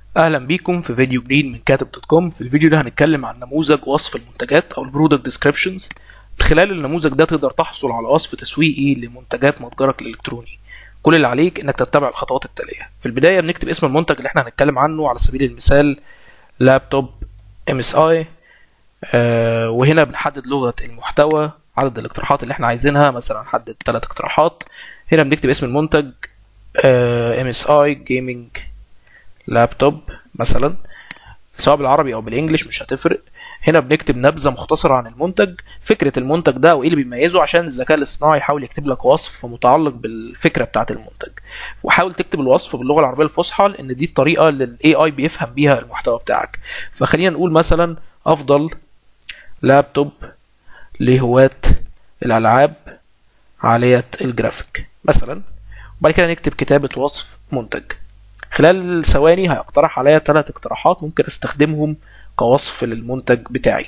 اهلا بيكم في فيديو جديد من كاتب دوت كوم في الفيديو ده هنتكلم عن نموذج وصف المنتجات او البرودكت ديسكريبشنز من خلال النموذج ده تقدر تحصل على وصف تسويقي لمنتجات متجرك الالكتروني كل اللي عليك انك تتبع الخطوات التاليه في البدايه بنكتب اسم المنتج اللي احنا هنتكلم عنه على سبيل المثال لابتوب ام اس اي وهنا بنحدد لغه المحتوى عدد الاقتراحات اللي احنا عايزينها مثلا نحدد ثلاث اقتراحات هنا بنكتب اسم المنتج ام اس اي جيمنج لابتوب مثلا سواء بالعربي او بالانجلش مش هتفرق هنا بنكتب نبذه مختصره عن المنتج فكره المنتج ده وايه اللي بيميزه عشان الذكاء الاصطناعي يحاول يكتب لك وصف متعلق بالفكره بتاعه المنتج وحاول تكتب الوصف باللغه العربيه الفصحى لان دي الطريقه اللي الاي اي بيفهم بيها المحتوى بتاعك فخلينا نقول مثلا افضل لابتوب لهواة الالعاب عاليه الجرافيك مثلا وبعد كده نكتب كتابه وصف منتج خلال ثواني هيقترح عليا ثلاث اقتراحات ممكن استخدمهم كوصف للمنتج بتاعي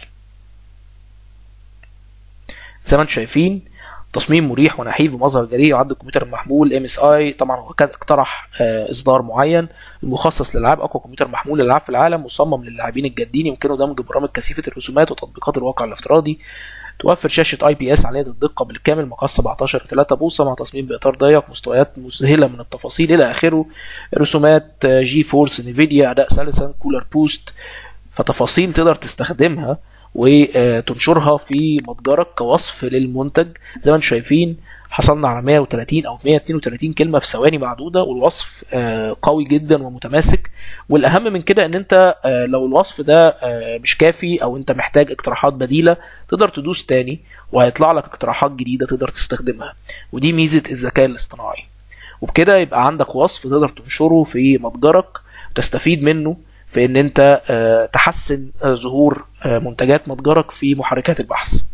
زي ما انتم شايفين تصميم مريح ونحيف بمظهر جريء يعد الكمبيوتر المحمول ام اس اي طبعا هو كان اقترح اصدار معين المخصص للالعاب اقوى كمبيوتر محمول للالعاب في العالم مصمم للاعبين الجادين يمكنه دمج برامج كثيفه الرسومات وتطبيقات الواقع الافتراضي توفر شاشة اي بي اس عالية الدقة بالكامل مقاس 17 3 بوصة مع تصميم بإطار ضيق مستويات مذهلة من التفاصيل إلى آخره رسومات جي فورس نفيديا أداء سلسا كولر بوست فتفاصيل تقدر تستخدمها وتنشرها في متجرك كوصف للمنتج زي ما انتم شايفين حصلنا على 130 او 132 كلمه في ثواني معدوده والوصف قوي جدا ومتماسك والاهم من كده ان انت لو الوصف ده مش كافي او انت محتاج اقتراحات بديله تقدر تدوس تاني وهيطلع لك اقتراحات جديده تقدر تستخدمها ودي ميزه الذكاء الاصطناعي وبكده يبقى عندك وصف تقدر تنشره في متجرك وتستفيد منه في ان انت تحسن ظهور منتجات متجرك في محركات البحث